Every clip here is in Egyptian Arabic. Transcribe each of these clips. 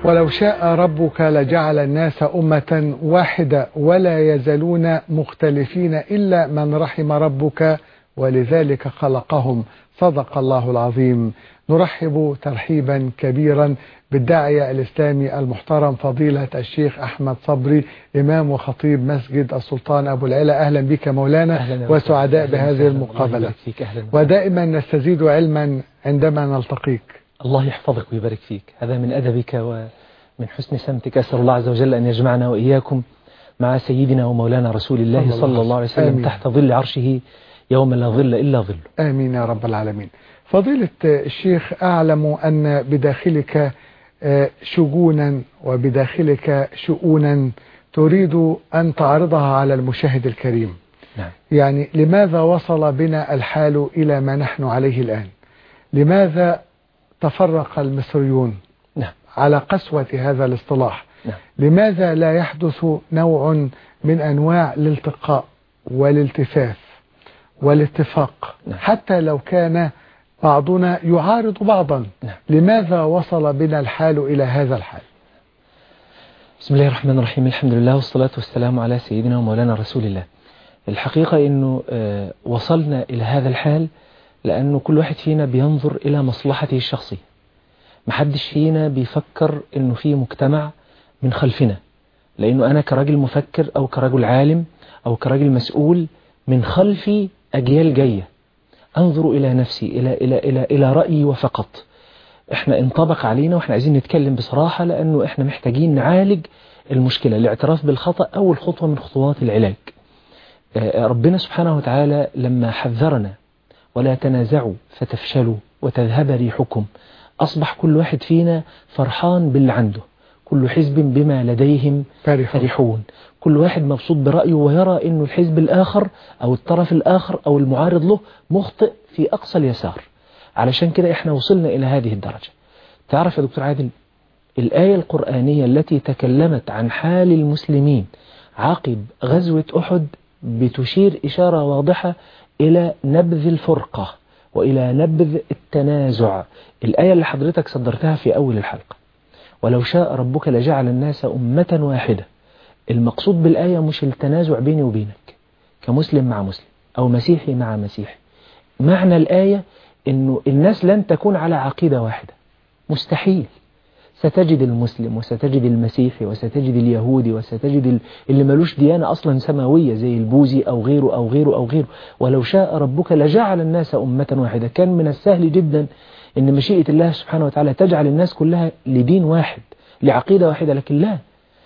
ولو شاء ربك لجعل الناس أمة واحدة ولا يزالون مختلفين إلا من رحم ربك ولذلك خلقهم صدق الله العظيم نرحب ترحيبا كبيرا بالداعية الإسلامي المحترم فضيلة الشيخ أحمد صبري إمام وخطيب مسجد السلطان أبو العلا أهلا بك مولانا أهلا وسعداء أهلا بهذه وسهلا. المقابلة الله يبارك فيك أهلا ودائما نستزيد علما عندما نلتقيك الله يحفظك ويبارك فيك هذا من أدبك ومن حسن سمتك أسأل الله عز وجل أن يجمعنا وإياكم مع سيدنا ومولانا رسول الله صلى الله عليه وسلم آمين. تحت ظل عرشه يوم لا ظل إلا ظله آمين يا رب العالمين فضيلة الشيخ أعلم أن بداخلك آه، شجونا وبداخلك شؤونا تريد أن تعرضها على المشاهد الكريم نعم يعني لماذا وصل بنا الحال إلى ما نحن عليه الآن لماذا تفرق المصريون نعم على قسوة هذا الاصطلاح نعم لماذا لا يحدث نوع من أنواع الالتقاء والالتفاف والاتفاق نعم. حتى لو كان بعضنا يعارض بعضا نعم. لماذا وصل بنا الحال إلى هذا الحال بسم الله الرحمن الرحيم الحمد لله والصلاة والسلام على سيدنا ومولانا رسول الله الحقيقة أنه آه، وصلنا إلى هذا الحال لأنه كل واحد فينا بينظر إلى مصلحته الشخصية محدش فينا بيفكر أنه في مجتمع من خلفنا لأنه أنا كراجل مفكر أو كرجل عالم أو كراجل مسؤول من خلفي أجيال جاية أنظر إلى نفسي إلى, إلى, إلى, إلى رأيي وفقط احنا انطبق علينا واحنا عايزين نتكلم بصراحة لأنه احنا محتاجين نعالج المشكلة الاعتراف بالخطأ أول خطوة من خطوات العلاج آه، ربنا سبحانه وتعالى لما حذرنا ولا تنازعوا فتفشلوا وتذهب ريحكم أصبح كل واحد فينا فرحان باللي عنده كل حزب بما لديهم فرحون فرحون كل واحد مبسوط برأيه ويرى أنه الحزب الآخر أو الطرف الآخر أو المعارض له مخطئ في أقصى اليسار علشان كده احنا وصلنا إلى هذه الدرجة تعرف يا دكتور عادل الآية القرآنية التي تكلمت عن حال المسلمين عقب غزوة أحد بتشير إشارة واضحة إلى نبذ الفرقة وإلى نبذ التنازع الآية اللي حضرتك صدرتها في أول الحلقة ولو شاء ربك لجعل الناس أمة واحدة المقصود بالآية مش التنازع بيني وبينك كمسلم مع مسلم أو مسيحي مع مسيحي معنى الآية أنه الناس لن تكون على عقيدة واحدة مستحيل ستجد المسلم وستجد المسيحي وستجد اليهودي وستجد ال- اللي ملوش ديانة أصلا سماوية زي البوذي أو غيره أو غيره أو غيره ولو شاء ربك لجعل الناس أمة واحدة كان من السهل جدا أن مشيئة الله سبحانه وتعالى تجعل الناس كلها لدين واحد لعقيدة واحدة لكن لا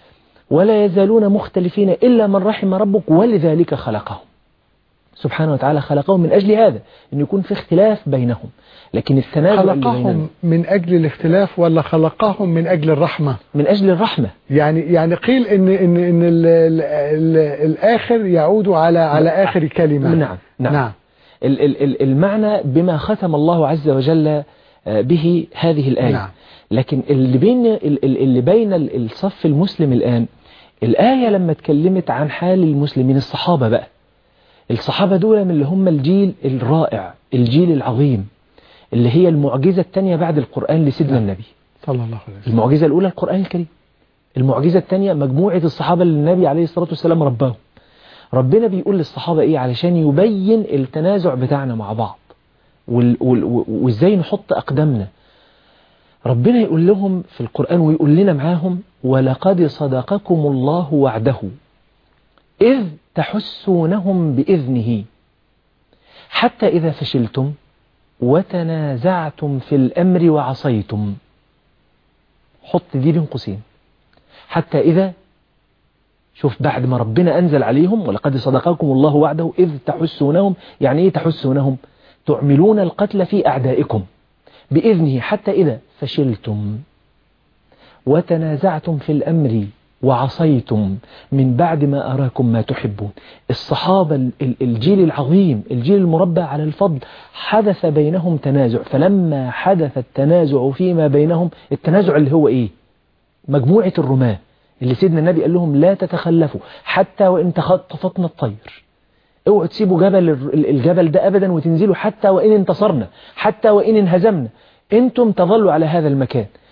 ولا يزالون مختلفين إلا من رحم ربك ولذلك خلقهم سبحانه وتعالى خلقهم من أجل هذا أن يكون في اختلاف بينهم لكن التنازع اللي بيننا خلقهم من أجل الاختلاف ولا خلقهم من أجل الرحمة من أجل الرحمة يعني يعني قيل ان ان ان ال ال ال الاخر يعود على على اخر كلمه نعم نعم, نعم. ال- ال- ال- المعنى بما ختم الله عز وجل آه، به هذه الآية نعم. لكن اللي بين ال- ال- اللي بين ال- الصف المسلم الآن الآية لما اتكلمت عن حال المسلمين الصحابة بقى الصحابة دول من اللي هم الجيل الرائع الجيل العظيم اللي هي المعجزة الثانية بعد القرآن لسيدنا نعم. النبي صلى الله عليه وسلم المعجزة الأولى القرآن الكريم المعجزة الثانية مجموعة الصحابة اللي النبي عليه الصلاة والسلام رباهم ربنا بيقول للصحابة إيه علشان يبين التنازع بتاعنا مع بعض وال- وال- و- وإزاي نحط أقدامنا ربنا يقول لهم في القرآن ويقول لنا معاهم ولقد صدقكم الله وعده إذ تحسونهم بإذنه حتى إذا فشلتم وتنازعتم في الأمر وعصيتم حط دي بين قوسين حتى إذا شوف بعد ما ربنا أنزل عليهم ولقد صدقكم الله وعده إذ تحسونهم يعني إيه تحسونهم تعملون القتل في أعدائكم بإذنه حتى إذا فشلتم وتنازعتم في الأمر وعصيتم من بعد ما أراكم ما تحبون الصحابة ال- ال- الجيل العظيم الجيل المربع على الفضل حدث بينهم تنازع فلما حدث التنازع فيما بينهم التنازع اللي هو إيه مجموعة الرماة اللي سيدنا النبي قال لهم لا تتخلفوا حتى وإن تخطفتنا الطير اوعوا تسيبوا جبل ال- الجبل ده أبدا وتنزلوا حتى وإن انتصرنا حتى وإن انهزمنا انتم تظلوا على هذا المكان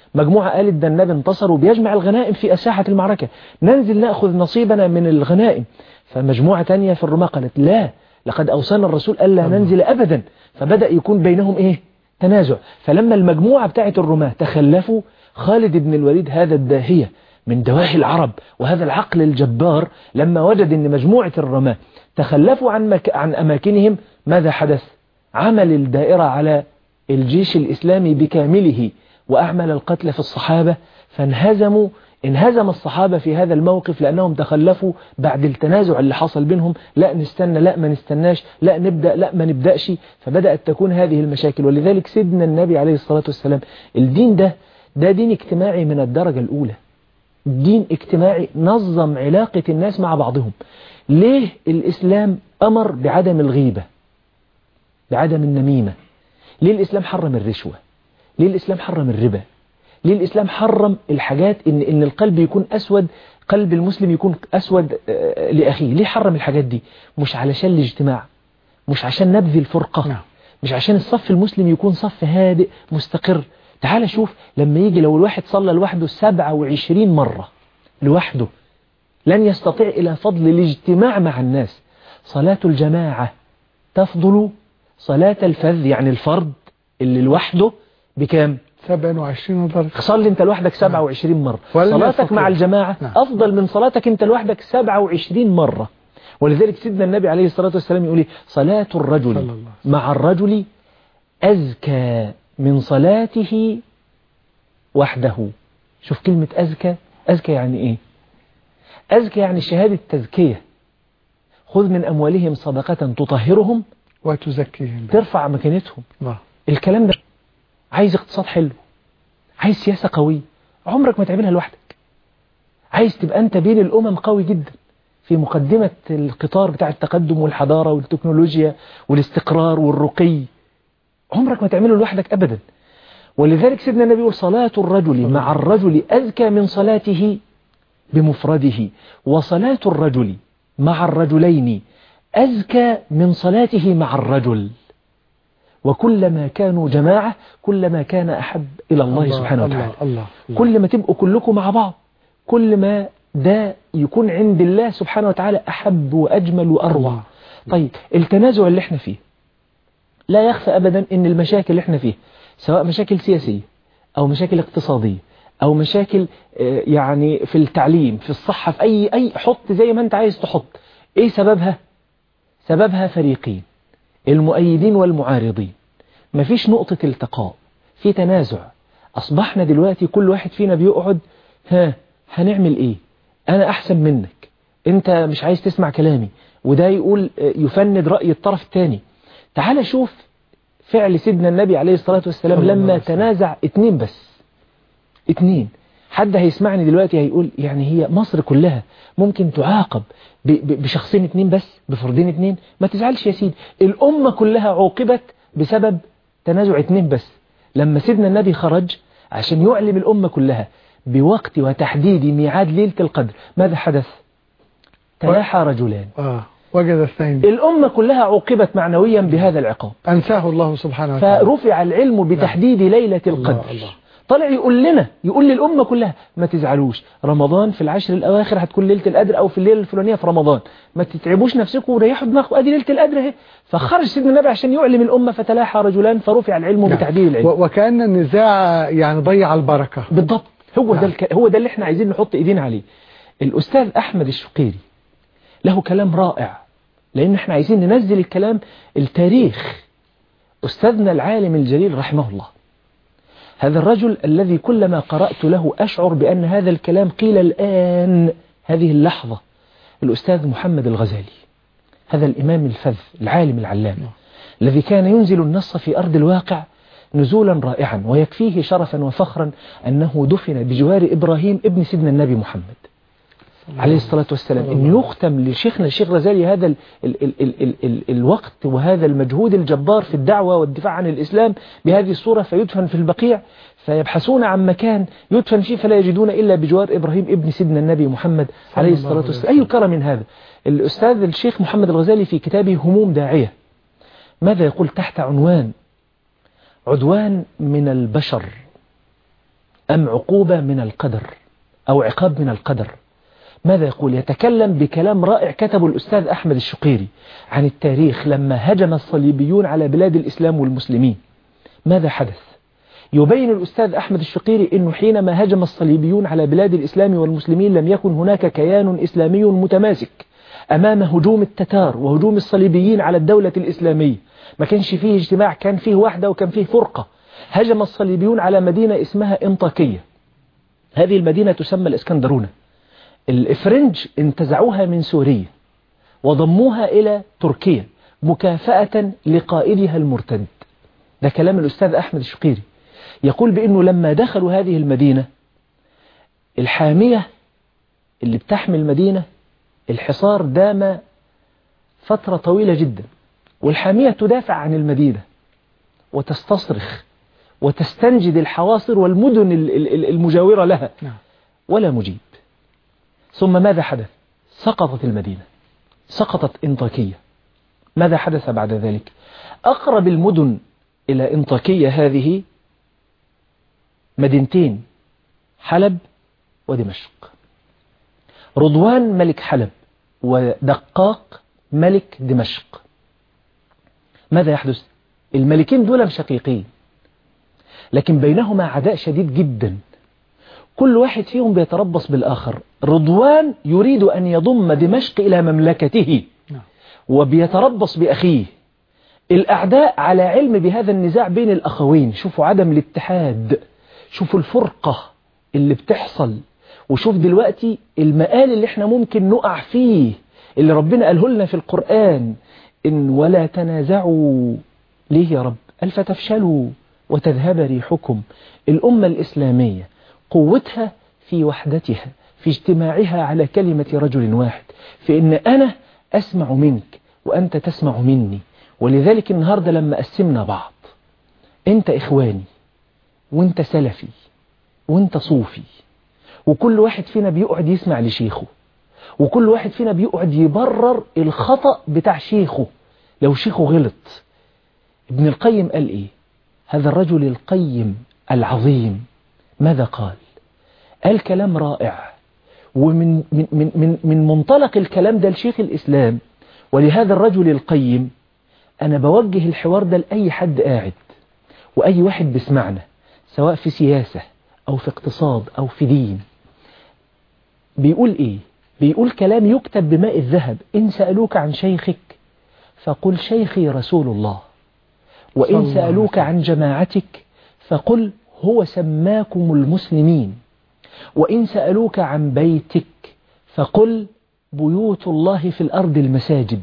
مجموعة قالت ده النبي انتصر وبيجمع الغنائم في ساحة المعركة ننزل نأخذ نصيبنا من الغنائم فمجموعة تانية في الرماة قالت لا لقد أوصانا الرسول ألا ننزل أبدا فبدأ يكون بينهم إيه تنازع فلما المجموعة بتاعت الرماة تخلفوا خالد بن الوليد هذا الداهية من دواهي العرب وهذا العقل الجبار لما وجد أن مجموعة الرماة تخلفوا عن, مك... عن أماكنهم ماذا حدث عمل الدائرة على الجيش الإسلامي بكامله وأعمل القتل في الصحابة فانهزموا انهزم الصحابة في هذا الموقف لأنهم تخلفوا بعد التنازع اللي حصل بينهم لا نستنى لا ما نستناش لا نبدأ لا ما نبدأش فبدأت تكون هذه المشاكل ولذلك سيدنا النبي عليه الصلاة والسلام الدين ده ده دين اجتماعي من الدرجة الأولى دين اجتماعي نظم علاقة الناس مع بعضهم ليه الإسلام أمر بعدم الغيبة بعدم النميمة ليه الإسلام حرم الرشوة ليه الإسلام حرم الربا ليه الإسلام حرم الحاجات إن, إن القلب يكون أسود قلب المسلم يكون أسود لأخيه ليه حرم الحاجات دي مش علشان الاجتماع مش عشان نبذي الفرقة نعم. مش عشان الصف المسلم يكون صف هادئ مستقر تعال شوف لما يجي لو الواحد صلى لوحده 27 مرة لوحده لن يستطيع إلى فضل الاجتماع مع الناس صلاة الجماعة تفضل صلاة الفذ يعني الفرد اللي لوحده بكام 27 درجة صلي انت لوحدك 27 مرة ولن صلاتك يستطيع. مع الجماعة نعم. أفضل من صلاتك انت لوحدك 27 مرة ولذلك سيدنا النبي عليه الصلاة والسلام يقول إيه؟ صلاة صلى الرجل الله عليه وسلم. مع الرجل أزكى من صلاته وحده شوف كلمة أزكى أزكى يعني إيه أزكى يعني شهادة تزكية خذ من أموالهم صدقة تطهرهم وتزكيهم ترفع مكانتهم الله الكلام ده عايز اقتصاد حلو عايز سياسة قوية عمرك ما تعملها لوحدك عايز تبقى أنت بين الأمم قوي جدا في مقدمة القطار بتاع التقدم والحضارة والتكنولوجيا والاستقرار والرقي عمرك ما تعمله لوحدك أبدا ولذلك سيدنا النبي يقول صلاة الرجل مع الرجل أذكى من صلاته بمفرده وصلاة الرجل مع الرجلين أذكى من صلاته مع الرجل وكلما كانوا جماعة كلما كان أحب إلى الله سبحانه وتعالى الله الله, الله. كل ما تبقوا كلكم مع بعض كل ما ده يكون عند الله سبحانه وتعالى أحب وأجمل وأروع الله. طيب التنازع اللي احنا فيه لا يخفى أبدا أن المشاكل اللي احنا فيه سواء مشاكل سياسية أو مشاكل اقتصادية أو مشاكل آه، يعني في التعليم في الصحة في أي أي حط زي ما أنت عايز تحط إيه سببها؟ سببها فريقين المؤيدين والمعارضين مفيش نقطة التقاء في تنازع أصبحنا دلوقتي كل واحد فينا بيقعد ها هنعمل إيه أنا أحسن منك أنت مش عايز تسمع كلامي وده يقول آه، يفند رأي الطرف الثاني تعال شوف فعل سيدنا النبي عليه الصلاة والسلام صلى الله لما عليه وسلم. تنازع اتنين بس اتنين حد هيسمعني دلوقتي هيقول يعني هي مصر كلها ممكن تعاقب ب- ب- بشخصين اتنين بس بفردين اتنين ما تزعلش يا سيدي الأمة كلها عوقبت بسبب تنازع اتنين بس لما سيدنا النبي خرج عشان يعلم الأمة كلها بوقت وتحديد ميعاد ليلة القدر ماذا حدث تلاحى رجلان آه وجد اثنين الأمة كلها عوقبت معنويا بهذا العقاب أنساه الله سبحانه وتعالى فرفع العلم بتحديد ليلة القدر الله. طلع يقول لنا يقول للأمة كلها ما تزعلوش رمضان في العشر الأواخر هتكون ليلة القدر أو في الليلة الفلانية في رمضان ما تتعبوش نفسكم وريحوا دماغكم أدي ليلة القدر اهي فخرج سيدنا النبي عشان يعلم الأمة فتلاحى رجلان فرفع العلم نعم. بتحديد العلم و- وكأن النزاع يعني ضيع البركة بالضبط هو ده نعم. الك... هو ده اللي احنا عايزين نحط ايدينا عليه الأستاذ أحمد الشقيري له كلام رائع لأن احنا عايزين ننزل الكلام التاريخ أستاذنا العالم الجليل رحمه الله هذا الرجل الذي كلما قرأت له أشعر بأن هذا الكلام قيل الآن هذه اللحظة الأستاذ محمد الغزالي هذا الإمام الفذ العالم العلام الذي كان ينزل النص في أرض الواقع نزولا رائعا ويكفيه شرفا وفخرا أنه دفن بجوار إبراهيم ابن سيدنا النبي محمد عليه الصلاة والسلام أن يختم لشيخنا الشيخ غزالي هذا ال ال ال ال ال ال الوقت وهذا المجهود الجبار في الدعوة والدفاع عن الإسلام بهذه الصورة فيدفن في البقيع فيبحثون عن مكان يدفن فيه فلا يجدون إلا بجوار إبراهيم ابن سيدنا النبي محمد عليه الله الصلاة عليه والسلام أي كرم من هذا الأستاذ الشيخ محمد الغزالي في كتابه هموم داعية ماذا يقول تحت عنوان عدوان من البشر أم عقوبة من القدر أو عقاب من القدر ماذا يقول يتكلم بكلام رائع كتبه الأستاذ أحمد الشقيري عن التاريخ لما هجم الصليبيون على بلاد الإسلام والمسلمين ماذا حدث يبين الأستاذ أحمد الشقيري أنه حينما هجم الصليبيون على بلاد الإسلام والمسلمين لم يكن هناك كيان إسلامي متماسك أمام هجوم التتار وهجوم الصليبيين على الدولة الإسلامية ما كانش فيه اجتماع كان فيه وحدة وكان فيه فرقة هجم الصليبيون على مدينة اسمها انطاكية هذه المدينة تسمى الإسكندرونة الإفرنج انتزعوها من سوريا وضموها إلى تركيا مكافأة لقائدها المرتد ده كلام الأستاذ أحمد الشقيري يقول بأنه لما دخلوا هذه المدينة الحامية اللي بتحمي المدينة الحصار دام فترة طويلة جدا والحامية تدافع عن المدينة وتستصرخ وتستنجد الحواصر والمدن المجاورة لها ولا مجيب ثم ماذا حدث سقطت المدينة سقطت انطاكية ماذا حدث بعد ذلك أقرب المدن إلى انطاكية هذه مدينتين حلب ودمشق رضوان ملك حلب ودقاق ملك دمشق ماذا يحدث الملكين دول شقيقين لكن بينهما عداء شديد جدا كل واحد فيهم بيتربص بالآخر رضوان يريد أن يضم دمشق إلى مملكته وبيتربص بأخيه الأعداء على علم بهذا النزاع بين الأخوين شوفوا عدم الاتحاد شوفوا الفرقة اللي بتحصل وشوف دلوقتي المقال اللي احنا ممكن نقع فيه اللي ربنا قاله لنا في القرآن إن ولا تنازعوا ليه يا رب قال فتفشلوا وتذهب ريحكم الأمة الإسلامية قوتها في وحدتها في اجتماعها على كلمة رجل واحد في إن أنا أسمع منك وأنت تسمع مني ولذلك النهاردة لما قسمنا بعض أنت إخواني وأنت سلفي وأنت صوفي وكل واحد فينا بيقعد يسمع لشيخه وكل واحد فينا بيقعد يبرر الخطأ بتاع شيخه لو شيخه غلط ابن القيم قال إيه هذا الرجل القيم العظيم ماذا قال قال كلام رائع ومن من من من من منطلق الكلام ده لشيخ الإسلام ولهذا الرجل القيم أنا بوجه الحوار ده لأي حد قاعد وأي واحد بيسمعنا سواء في سياسة أو في اقتصاد أو في دين بيقول إيه بيقول كلام يكتب بماء الذهب إن سألوك عن شيخك فقل شيخي رسول الله وإن سألوك عن جماعتك فقل هو سماكم المسلمين وإن سألوك عن بيتك فقل بيوت الله في الأرض المساجد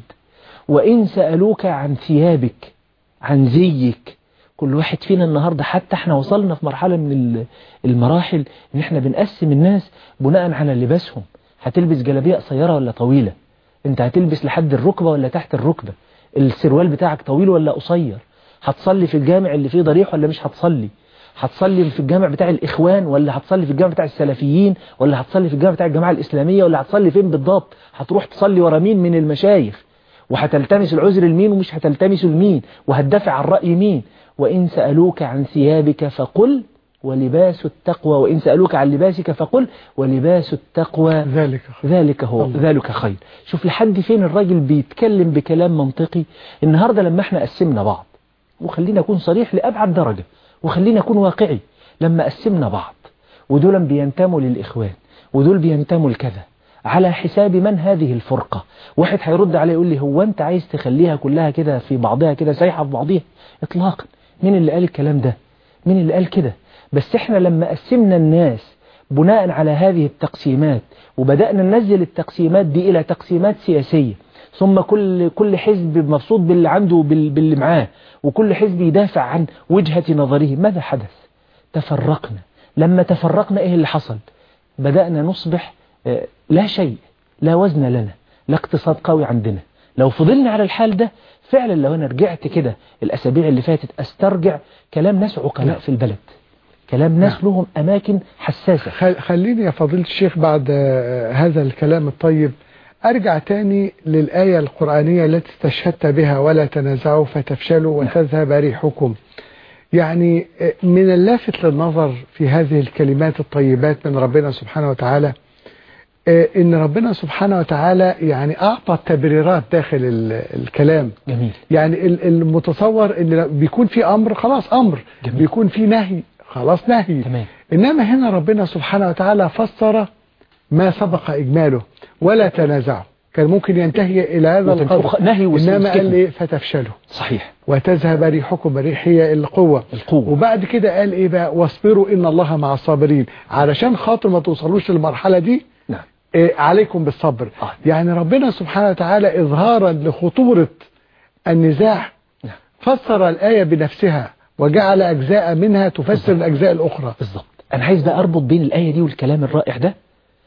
وإن سألوك عن ثيابك عن زيك كل واحد فينا النهاردة حتى احنا وصلنا في مرحلة من المراحل ان احنا بنقسم الناس بناء على لباسهم هتلبس جلابية قصيرة ولا طويلة انت هتلبس لحد الركبة ولا تحت الركبة السروال بتاعك طويل ولا قصير هتصلي في الجامع اللي فيه ضريح ولا مش هتصلي هتصلي في الجامع بتاع الإخوان ولا هتصلي في الجامع بتاع السلفيين ولا هتصلي في الجامع بتاع الجماعة الإسلامية ولا هتصلي فين بالضبط هتروح تصلي ورا مين من المشايخ وهتلتمس العذر لمين ومش هتلتمسه لمين وهتدافع عن رأي مين وإن سألوك عن ثيابك فقل ولباس التقوى وإن سألوك عن لباسك فقل ولباس التقوى ذلك خير ذلك هو الله. ذلك خير شوف لحد فين الراجل بيتكلم بكلام منطقي النهاردة لما احنا قسمنا بعض وخلينا أكون صريح لأبعد درجة وخلينا أكون واقعي لما قسمنا بعض ودول بينتموا للإخوان ودول بينتموا لكذا على حساب من هذه الفرقة واحد هيرد عليه يقول لي هو أنت عايز تخليها كلها كده في بعضها كده سايحة في بعضها إطلاقا مين اللي قال الكلام ده مين اللي قال كده بس احنا لما قسمنا الناس بناء على هذه التقسيمات وبدأنا ننزل التقسيمات دي إلى تقسيمات سياسية ثم كل كل حزب مبسوط باللي عنده باللي معاه وكل حزب يدافع عن وجهة نظره ماذا حدث تفرقنا لما تفرقنا ايه اللي حصل بدأنا نصبح لا شيء لا وزن لنا لا اقتصاد قوي عندنا لو فضلنا على الحال ده فعلا لو انا رجعت كده الاسابيع اللي فاتت استرجع كلام ناس عقلاء في البلد كلام ناس لهم اماكن حساسة خليني يا فضيلة الشيخ بعد هذا الكلام الطيب أرجع تاني للآية القرآنية التي استشهدت بها ولا تنازعوا فتفشلوا وتذهب ريحكم يعني من اللافت للنظر في هذه الكلمات الطيبات من ربنا سبحانه وتعالى ان ربنا سبحانه وتعالى يعني اعطى تبريرات داخل الكلام جميل يعني المتصور ان بيكون في امر خلاص امر جميل. بيكون في نهي خلاص نهي تمام انما هنا ربنا سبحانه وتعالى فسر ما سبق اجماله ولا تنازعوا كان ممكن ينتهي الى هذا القدر نهي انما قال ايه فتفشلوا صحيح وتذهب ريحكم ريح هي القوة القوة وبعد كده قال ايه بقى واصبروا ان الله مع الصابرين علشان خاطر ما توصلوش للمرحلة دي نعم إيه عليكم بالصبر آه. يعني ربنا سبحانه وتعالى اظهارا لخطورة النزاع نعم. فسر الآية بنفسها وجعل أجزاء منها تفسر الأجزاء الأخرى بالظبط أنا عايز بقى أربط بين الآية دي والكلام الرائع ده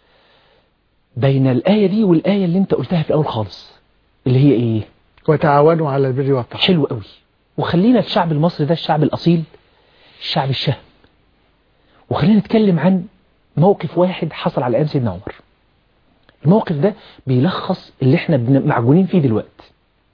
بين الآية دي والآية اللي أنت قلتها في الأول خالص اللي هي إيه وتعاونوا على البر والتقوى حلو قوي وخلينا الشعب المصري ده الشعب الأصيل الشعب الشهم وخلينا نتكلم عن موقف واحد حصل على أيام سيدنا عمر الموقف ده بيلخص اللي احنا بن- معجونين فيه دلوقتي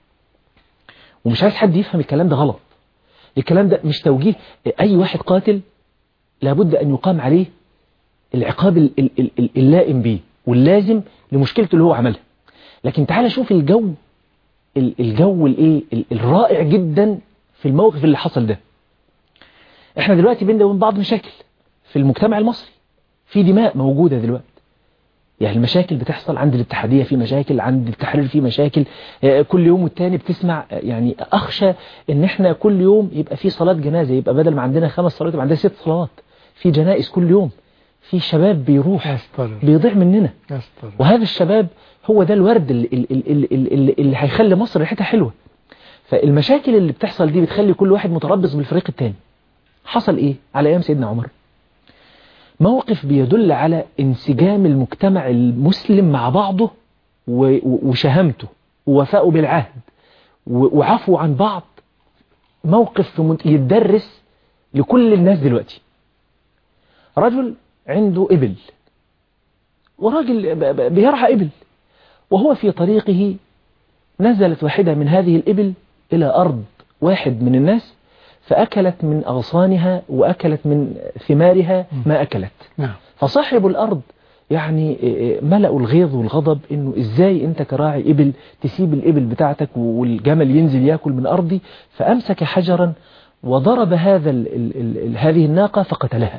ومش عايز حد يفهم الكلام ده غلط الكلام ده مش توجيه أي واحد قاتل لابد أن يقام عليه العقاب ال- ال- ال- ال- اللائم به واللازم لمشكلته اللي هو عملها لكن تعالى شوف الجو ال- الجو الايه ال- الرائع جدا في الموقف اللي حصل ده احنا دلوقتي بينا وبين بعض مشاكل في المجتمع المصري في دماء موجودة دلوقتي يعني المشاكل بتحصل عند الاتحادية في مشاكل عند التحرير في مشاكل آه، كل يوم والتاني بتسمع آه، يعني أخشى ان احنا كل يوم يبقى في صلاة جنازة يبقى بدل ما عندنا خمس صلوات يبقى عندنا ست صلوات في جنائز كل يوم في شباب بيروح يستر بيضيع مننا يستر وهذا الشباب هو ده الورد اللي, اللي, اللي, اللي, اللي هيخلي مصر ريحتها حلوة فالمشاكل اللي بتحصل دي بتخلي كل واحد متربص بالفريق التاني حصل ايه على ايام سيدنا عمر موقف بيدل على انسجام المجتمع المسلم مع بعضه و- و- وشهامته ووفائه بالعهد و- وعفو عن بعض موقف في منت- يتدرس لكل الناس دلوقتي رجل عنده إبل وراجل ب- ب- بيرعى إبل وهو في طريقه نزلت واحدة من هذه الإبل إلى أرض واحد من الناس فأكلت من أغصانها وأكلت من ثمارها ما أكلت نعم فصاحب الأرض يعني ملأوا الغيظ والغضب إنه إزاي أنت كراعي إبل تسيب الإبل بتاعتك والجمل ينزل يأكل من أرضي فأمسك حجرا وضرب هذا ال ال ال ال هذه الناقة فقتلها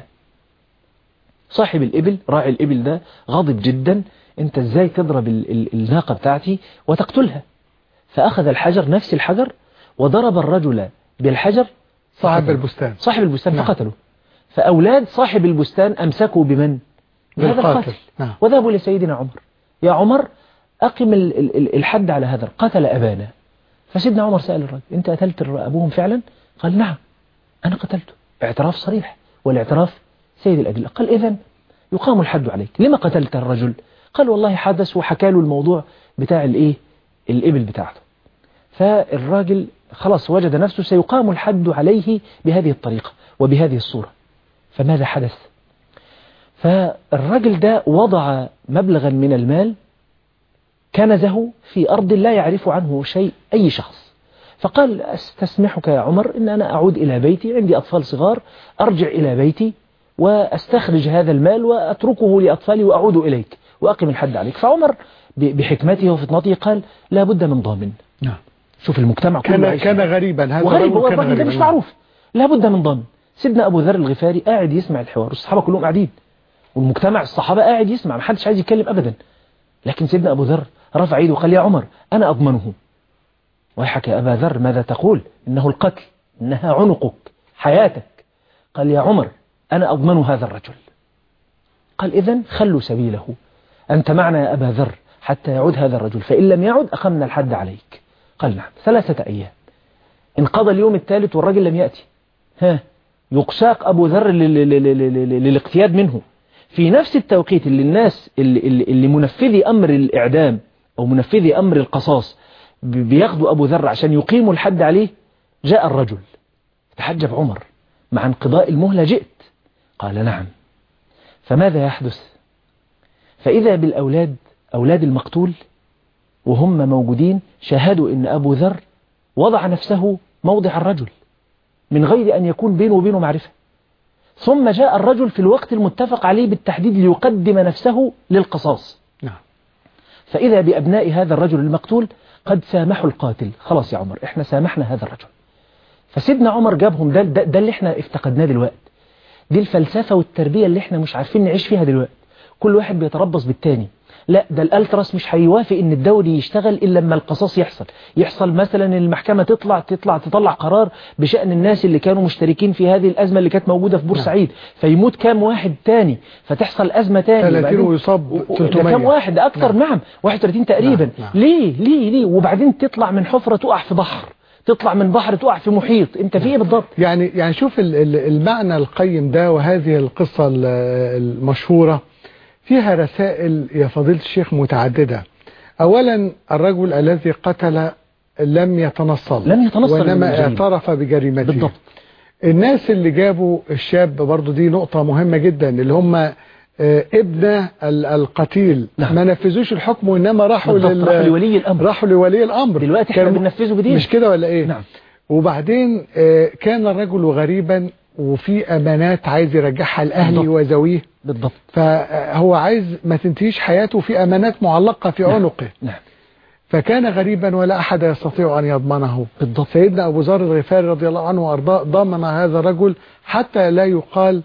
صاحب الإبل راعي الإبل ده غاضب جدا أنت إزاي تضرب ال ال الناقة بتاعتي وتقتلها فأخذ الحجر نفس الحجر وضرب الرجل بالحجر صاحب فقتله. البستان صاحب البستان نعم. فقتله فأولاد صاحب البستان أمسكوا بمن؟ بهذا بالقاتل. القاتل نعم. وذهبوا لسيدنا عمر يا عمر أقم ال- ال- ال- الحد على هذا قتل أبانا فسيدنا عمر سأل الرجل أنت قتلت الر- أبوهم فعلا؟ قال نعم أنا قتلته اعتراف صريح والاعتراف سيد الأدلة قال إذا يقام الحد عليك لما قتلت الرجل؟ قال والله حدث وحكى له الموضوع بتاع الإيه؟ الإبل بتاعته فالراجل خلاص وجد نفسه سيقام الحد عليه بهذه الطريقة وبهذه الصورة فماذا حدث فالراجل ده وضع مبلغا من المال كنزه في أرض لا يعرف عنه شيء أي شخص فقال أستسمحك يا عمر إن أنا أعود إلى بيتي عندي أطفال صغار أرجع إلى بيتي وأستخرج هذا المال وأتركه لأطفالي وأعود إليك وأقم الحد عليك فعمر ب- بحكمته وفطنته قال لا بد من ضامن نعم شوف المجتمع كله كان عايش كان غريبا هذا وغريب الرجل هو كان الراجل ده غريبا مش نعم. معروف لابد من ضامن سيدنا ابو ذر الغفاري قاعد يسمع الحوار والصحابه كلهم قاعدين والمجتمع الصحابه قاعد يسمع محدش عايز يتكلم ابدا لكن سيدنا ابو ذر رفع ايده وقال يا عمر انا اضمنه ويحك يا ابا ذر ماذا تقول انه القتل انها عنقك حياتك قال يا عمر انا اضمن هذا الرجل قال اذا خلوا سبيله انت معنا يا ابا ذر حتى يعود هذا الرجل فان لم يعد اقمنا الحد عليك قال نعم ثلاثه ايام انقضى اليوم الثالث والراجل لم يأتي ها يقساق أبو ذر لل- لل- لل- لل- للاقتياد منه في نفس التوقيت اللي الناس اللي, اللي اللي منفذي أمر الإعدام أو منفذي أمر القصاص ب- بياخدوا أبو ذر عشان يقيموا الحد عليه جاء الرجل تحجب عمر مع انقضاء المهلة جئت قال نعم فماذا يحدث فإذا بالأولاد أولاد المقتول وهم موجودين شاهدوا أن أبو ذر وضع نفسه موضع الرجل من غير أن يكون بينه وبينه معرفة ثم جاء الرجل في الوقت المتفق عليه بالتحديد ليقدم نفسه للقصاص نعم فإذا بأبناء هذا الرجل المقتول قد سامحوا القاتل خلاص يا عمر احنا سامحنا هذا الرجل فسيدنا عمر جابهم ده, ده, ده اللي احنا افتقدناه دلوقتي دي الفلسفة والتربية اللي احنا مش عارفين نعيش فيها دلوقتي كل واحد بيتربص بالتاني لا ده الالتراس مش هيوافق ان الدوري يشتغل الا لما القصاص يحصل يحصل مثلا المحكمة تطلع تطلع تطلع قرار بشأن الناس اللي كانوا مشتركين في هذه الأزمة اللي كانت موجودة في بورسعيد فيموت كام واحد تاني فتحصل أزمة تاني 30 وبعدين- ويصاب و- و- 300. ده كام واحد ده أكتر نعم 31 تقريبا نعم، نعم. ليه ليه ليه وبعدين تطلع من حفرة تقع في بحر تطلع من بحر تقع في محيط انت في ايه بالضبط يعني يعني شوف ال- ال- المعنى القيم ده وهذه القصة ال- المشهورة فيها رسائل يا فضيلة الشيخ متعددة أولا الرجل الذي قتل لم يتنصل لم يتنصل من وإنما الجريمة. اعترف بجريمته بالضبط الناس اللي جابوا الشاب برضو دي نقطة مهمة جدا اللي هم آه، ابن ال- القتيل نعم. ما نفذوش الحكم وإنما راحوا بالضبط لل- راح لولي الأمر راحوا لولي الأمر دلوقتي احنا كانوا- بننفذه بدين مش كده ولا ايه نعم وبعدين آه، كان الرجل غريبا وفي امانات عايز يرجعها لاهله بالضبط. وذويه بالضبط فهو عايز ما تنتهيش حياته في امانات معلقه في عنقه نعم فكان غريبا ولا احد يستطيع ان يضمنه بالضبط سيدنا ابو ذر الغفاري رضي الله عنه وارضاه ضمن هذا الرجل حتى لا يقال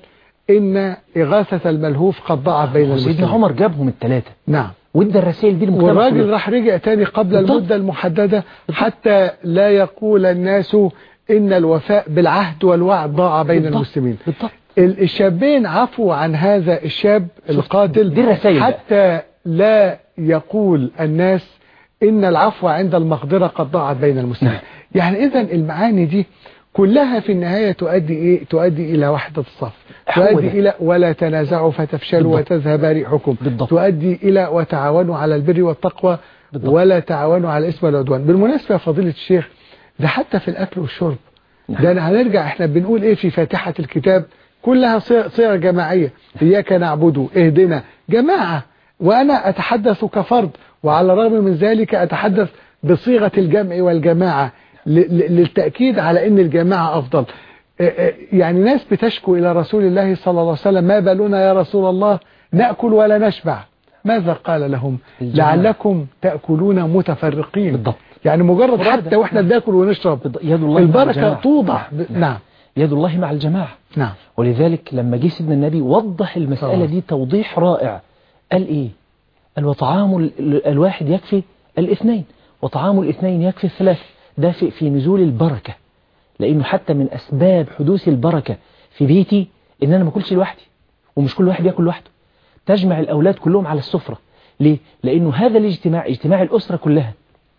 ان اغاثه الملهوف قد ضاعت بين سيدنا المسلمين عمر جابهم الثلاثة نعم وادى الرسائل دي للمجتمع والراجل كله. راح رجع تاني قبل بالضبط. المدة المحددة حتى لا يقول الناس إن الوفاء بالعهد والوعد ضاع بين بالضبط. المسلمين بالضبط ال- الشابين عفوا عن هذا الشاب القاتل دي الرسائل بقى. حتى لا يقول الناس إن العفو عند المقدرة قد ضاعت بين المسلمين نعم. يعني إذا المعاني دي كلها في النهاية تؤدي إيه؟ تؤدي إلى وحدة الصف هو تؤدي ده. إلى ولا تنازعوا فتفشلوا بالضبط. وتذهب ريحكم بالضبط. تؤدي إلى وتعاونوا على البر والتقوى بالضبط. ولا تعاونوا على الإثم والعدوان بالمناسبة يا فضيلة الشيخ ده حتى في الأكل والشرب نعم. ده أنا هنرجع احنا بنقول ايه في فاتحة الكتاب كلها صيغ صيغ جماعية إياك نعبد اهدنا جماعة وأنا أتحدث كفرد وعلى الرغم من ذلك أتحدث بصيغة الجمع والجماعة ل- ل- للتأكيد على أن الجماعة أفضل آه، آه، يعني ناس بتشكو إلى رسول الله صلى الله عليه وسلم ما بالنا يا رسول الله نأكل ولا نشبع ماذا قال لهم الجماعة. لعلكم تأكلون متفرقين بالضبط. يعني مجرد مرادة. حتى واحنا بناكل ونشرب بالضبط. يد الله مع البركة الجماعة. توضع نعم. ب- نعم يد الله مع الجماعة نعم ولذلك لما جه سيدنا النبي وضح المسألة طبعا. دي توضيح رائع قال ايه قال وطعام ال- ال- الواحد يكفي الاثنين وطعام الاثنين يكفي الثلاث ده في, في نزول البركة لانه حتى من اسباب حدوث البركة في بيتي ان انا ما اكلش لوحدي ومش كل واحد ياكل لوحده تجمع الاولاد كلهم على السفرة ليه لانه هذا الاجتماع اجتماع الاسرة كلها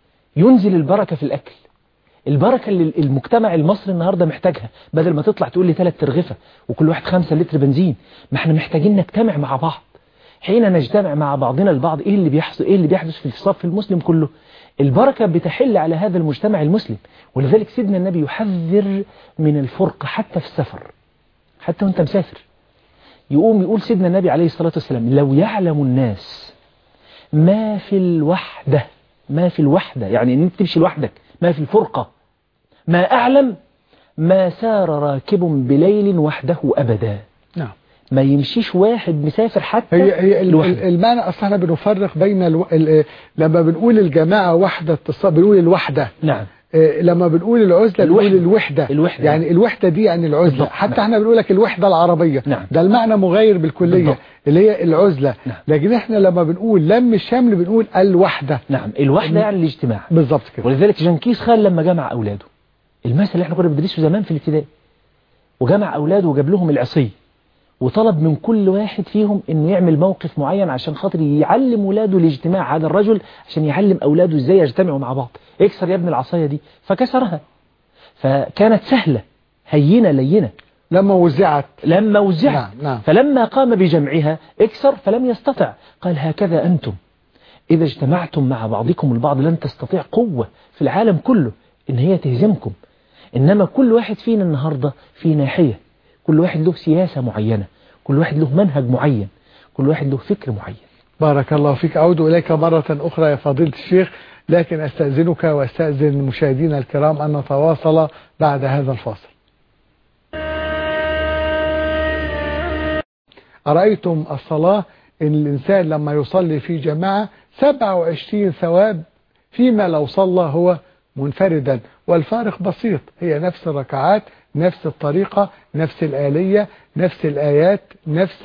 ينزل البركة في الاكل البركة اللي المجتمع المصري النهاردة محتاجها بدل ما تطلع تقول لي ثلاث ترغفة وكل واحد خمسة لتر بنزين ما احنا محتاجين نجتمع مع بعض حين نجتمع مع بعضنا البعض ايه اللي بيحصل ايه اللي بيحدث في الصف المسلم كله البركة بتحل على هذا المجتمع المسلم ولذلك سيدنا النبي يحذر من الفرقة حتى في السفر حتى وانت مسافر يقوم يقول سيدنا النبي عليه الصلاة والسلام لو يعلم الناس ما في الوحدة ما في الوحدة يعني ان انت تمشي لوحدك ما في الفرقة ما أعلم ما سار راكب بليل وحده أبدا نعم ما يمشيش واحد مسافر حتى هي هي ال- لوحده. ال- المعنى اصلا احنا بنفرق بين الو... ال... لما بنقول الجماعة وحدة الصف بنقول الوحدة نعم آه، لما بنقول العزلة بنقول الوحدة. الوحدة الوحدة. يعني الوحدة دي يعني العزلة بالضبط. حتى نعم. احنا بنقول لك الوحدة العربية نعم. ده المعنى مغاير بالكلية بالضبط. اللي هي العزلة نعم. لكن احنا لما بنقول لم الشمل بنقول الوحدة نعم الوحدة يعني الاجتماع بالظبط كده ولذلك جنكيز خان لما جمع أولاده المثل اللي احنا كنا بندرسه زمان في الابتدائي وجمع أولاده وجاب لهم العصي وطلب من كل واحد فيهم انه يعمل موقف معين عشان خاطر يعلم ولاده الاجتماع هذا الرجل عشان يعلم اولاده ازاي يجتمعوا مع بعض اكسر يا ابن العصايه دي فكسرها فكانت سهله هينه لينه لما وزعت لما وزعت نعم، نعم. فلما قام بجمعها اكسر فلم يستطع قال هكذا أنتم إذا اجتمعتم مع بعضكم البعض لن تستطيع قوة في العالم كله إن هي تهزمكم إنما كل واحد فينا النهاردة في ناحية كل واحد له سياسة معينة كل واحد له منهج معين كل واحد له فكر معين بارك الله فيك أعود إليك مرة أخرى يا فضيلة الشيخ لكن أستأذنك وأستأذن مشاهدينا الكرام أن نتواصل بعد هذا الفاصل أرأيتم الصلاة إن الإنسان لما يصلي في جماعة 27 ثواب فيما لو صلى هو منفردا والفارق بسيط هي نفس الركعات نفس الطريقة نفس الآلية نفس الآيات نفس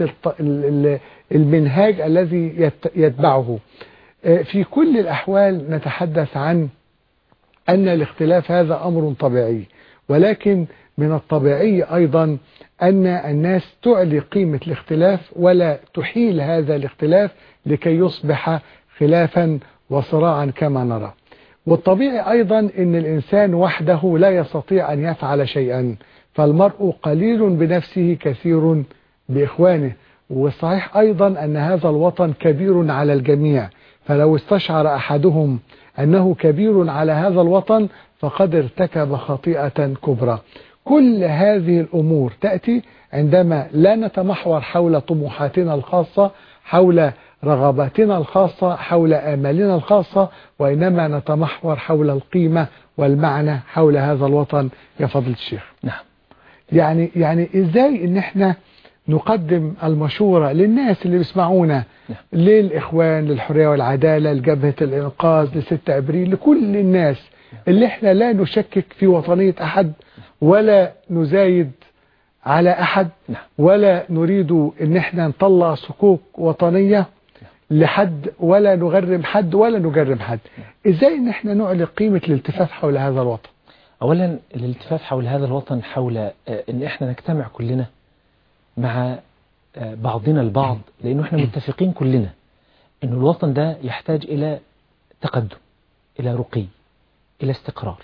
المنهاج الذي يتبعه في كل الأحوال نتحدث عن أن الاختلاف هذا أمر طبيعي ولكن من الطبيعي أيضا أن الناس تعلي قيمة الاختلاف ولا تحيل هذا الاختلاف لكي يصبح خلافا وصراعا كما نرى والطبيعي أيضا أن الإنسان وحده لا يستطيع أن يفعل شيئا فالمرء قليل بنفسه كثير بإخوانه والصحيح أيضا أن هذا الوطن كبير على الجميع فلو استشعر أحدهم أنه كبير على هذا الوطن فقد ارتكب خطيئة كبرى كل هذه الأمور تأتي عندما لا نتمحور حول طموحاتنا الخاصة حول رغباتنا الخاصة حول آمالنا الخاصة وإنما نتمحور حول القيمة والمعنى حول هذا الوطن يا فضل الشيخ نعم يعني يعني إزاي إن إحنا نقدم المشورة للناس اللي بيسمعونا نعم. للإخوان للحرية والعدالة لجبهة الإنقاذ لست أبريل لكل الناس اللي إحنا لا نشكك في وطنية أحد ولا نزايد على أحد نعم. ولا نريد إن إحنا نطلع صكوك وطنية لحد ولا نغرم حد ولا نجرم حد إزاي إن إحنا نعلي قيمة الالتفاف حول هذا الوطن أولا الالتفاف حول هذا الوطن حول آه، إن إحنا نجتمع كلنا مع آه، بعضنا البعض لأنه إحنا متفقين كلنا إن الوطن ده يحتاج إلى تقدم إلى رقي إلى استقرار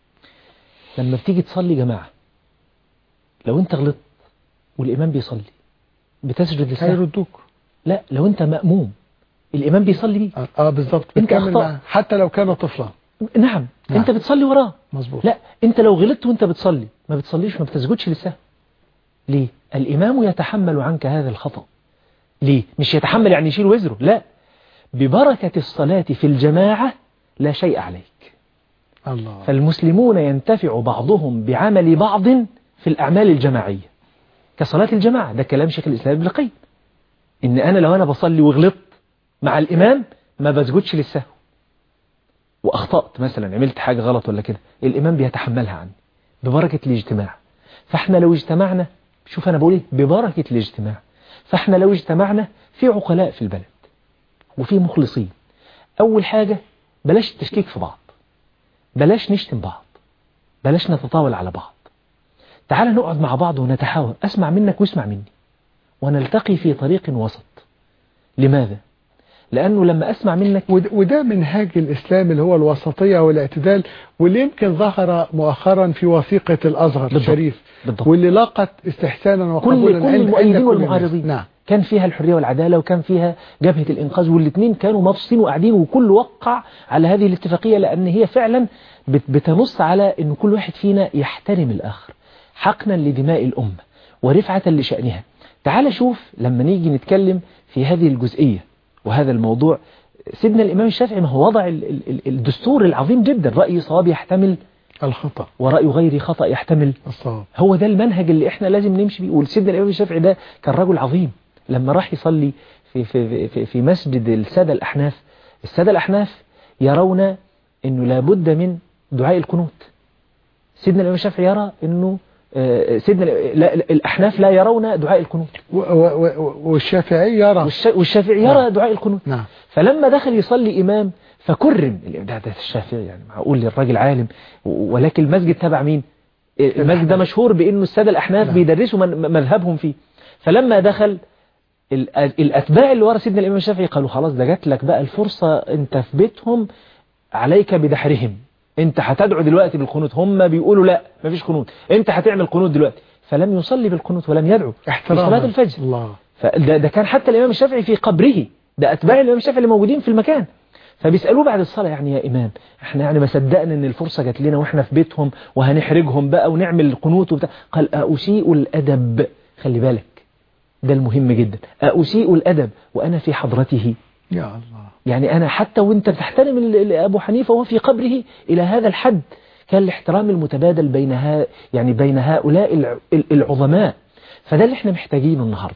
لما بتيجي تصلي جماعة لو أنت غلطت والإمام بيصلي بتسجد للسهو هيردوك لا لو أنت مأموم الإمام بيصلي بيه اه آه، بالظبط أنت بتكمل أخطأت. معاه حتى لو كان طفلا نعم, نعم. أنت بتصلي وراه مظبوط لا أنت لو غلطت وأنت بتصلي ما بتصليش ما بتسجدش للسهو ليه الإمام يتحمل عنك هذا الخطأ ليه مش يتحمل يعني يشيل وزره لا ببركة الصلاة في الجماعة لا شيء عليك الله فالمسلمون ينتفع بعضهم بعمل بعض في الأعمال الجماعية كصلاة الجماعة ده كلام شيخ الإسلام ابن القيم إن أنا لو أنا بصلي وغلطت مع الإمام ما بسجدش للسهو وأخطأت مثلا عملت حاجة غلط ولا كده الإمام بيتحملها عني ببركة الاجتماع فإحنا لو اجتمعنا شوف أنا بقول إيه ببركة الاجتماع فإحنا لو اجتمعنا في عقلاء في البلد وفي مخلصين أول حاجة بلاش التشكيك في بعض بلاش نشتم بعض بلاش نتطاول على بعض تعال نقعد مع بعض ونتحاور أسمع منك واسمع مني ونلتقي في طريق وسط لماذا؟ لأنه لما أسمع منك ود- وده منهاج الإسلام اللي هو الوسطية والاعتدال واللي يمكن ظهر مؤخرا في وثيقة الأزهر بالضبط. الشريف بالضبط. واللي لاقت استحسانا كل وقبولا كل عند- عند المؤيدين كل الناس. والمعارضين نعم كان فيها الحرية والعدالة وكان فيها جبهة الإنقاذ والاثنين كانوا مبسوطين وقاعدين وكل وقع على هذه الاتفاقية لأن هي فعلا بت- بتنص على أن كل واحد فينا يحترم الآخر حقنا لدماء الأمة ورفعة لشأنها تعال شوف لما نيجي نتكلم في هذه الجزئية وهذا الموضوع سيدنا الإمام الشافعي ما هو وضع ال- ال- ال- الدستور العظيم جدا رأي صواب يحتمل الخطأ ورأي غير خطأ يحتمل الصواب هو ده المنهج اللي احنا لازم نمشي بيه وسيدنا الإمام الشافعي ده كان رجل عظيم لما راح يصلي في في في, في مسجد السادة الأحناف السادة الأحناف يرون أنه لابد من دعاء القنوت سيدنا الإمام الشافعي يرى أنه آه، سيدنا ال- لا- لا- الأحناف لا يرون دعاء القنوت و- و- و- والشافعي يرى والش- والشافعي يرى دعاء القنوت نعم فلما دخل يصلي إمام فكرم ده, ده الشافعي يعني معقول للراجل عالم و- ولكن المسجد تبع مين المسجد ده مشهور بأنه السادة الأحناف نعم. بيدرسوا من مذهبهم فيه فلما دخل ال- الأتباع اللي ورا سيدنا الإمام الشافعي قالوا خلاص ده جات لك بقى الفرصة أنت في بيتهم عليك بدحرهم أنت هتدعو دلوقتي بالقنوت هم بيقولوا لا مفيش قنوت أنت هتعمل قنوت دلوقتي فلم يصلي بالقنوت ولم يدعو في احتراما صلاة الفجر الله فده ده كان حتى الإمام الشافعي في قبره ده أتباع الإمام الشافعي اللي موجودين في المكان فبيسألوه بعد الصلاة يعني يا إمام احنا يعني ما صدقنا ان الفرصة جات لنا واحنا في بيتهم وهنحرجهم بقى ونعمل القنوت وبتاع قال أسيء الأدب خلي بالك ده المهم جدا أسيء الأدب وأنا في حضرته يا الله يعني أنا حتى وانت بتحترم ال- ال- أبو حنيفة وهو في قبره إلى هذا الحد كان الاحترام المتبادل بين ها يعني بين هؤلاء الع- ال- العظماء فده اللي احنا محتاجينه النهاردة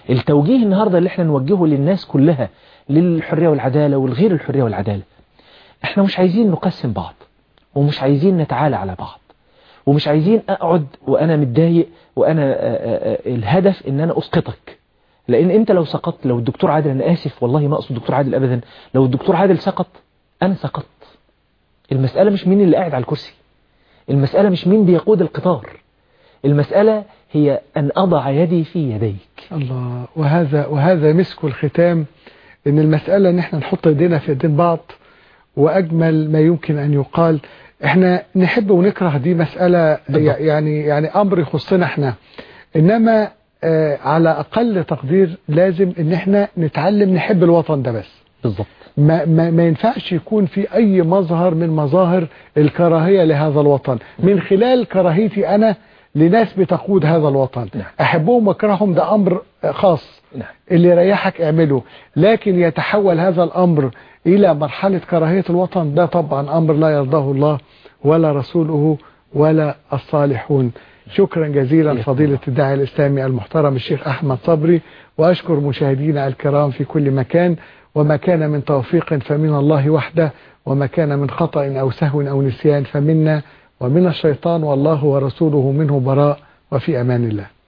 التوجيه النهاردة اللي احنا نوجهه للناس كلها للحرية والعدالة والغير الحرية والعدالة احنا مش عايزين نقسم بعض ومش عايزين نتعالى على بعض ومش عايزين اقعد وانا متضايق وانا آه، آه، آه، الهدف ان انا اسقطك لان انت لو سقطت لو الدكتور عادل انا اسف والله ما اقصد الدكتور عادل ابدا لو الدكتور عادل سقط انا سقطت المسألة مش مين اللي قاعد على الكرسي المسألة مش مين بيقود القطار المسألة هي أن أضع يدي في يديك الله وهذا وهذا مسك الختام ان المسألة ان احنا نحط ايدينا في ايدين بعض واجمل ما يمكن ان يقال احنا نحب ونكره دي مسألة بالضبط. يعني يعني امر يخصنا احنا انما آه على اقل تقدير لازم ان احنا نتعلم نحب الوطن ده بس بالضبط ما, ما, ما ينفعش يكون في أي مظهر من مظاهر الكراهية لهذا الوطن من خلال كراهيتي أنا لناس بتقود هذا الوطن نعم. أحبهم وأكرههم ده أمر خاص نعم اللي يريحك اعمله لكن يتحول هذا الأمر إلى مرحلة كراهية الوطن ده طبعا أمر لا يرضاه الله ولا رسوله ولا الصالحون شكرا جزيلا إياكم فضيلة الداعي الإسلامي المحترم الشيخ أحمد صبري وأشكر مشاهدينا الكرام في كل مكان وما كان من توفيق فمن الله وحده وما كان من خطأ أو سهو أو نسيان فمنا ومن الشيطان والله ورسوله منه براء وفي أمان الله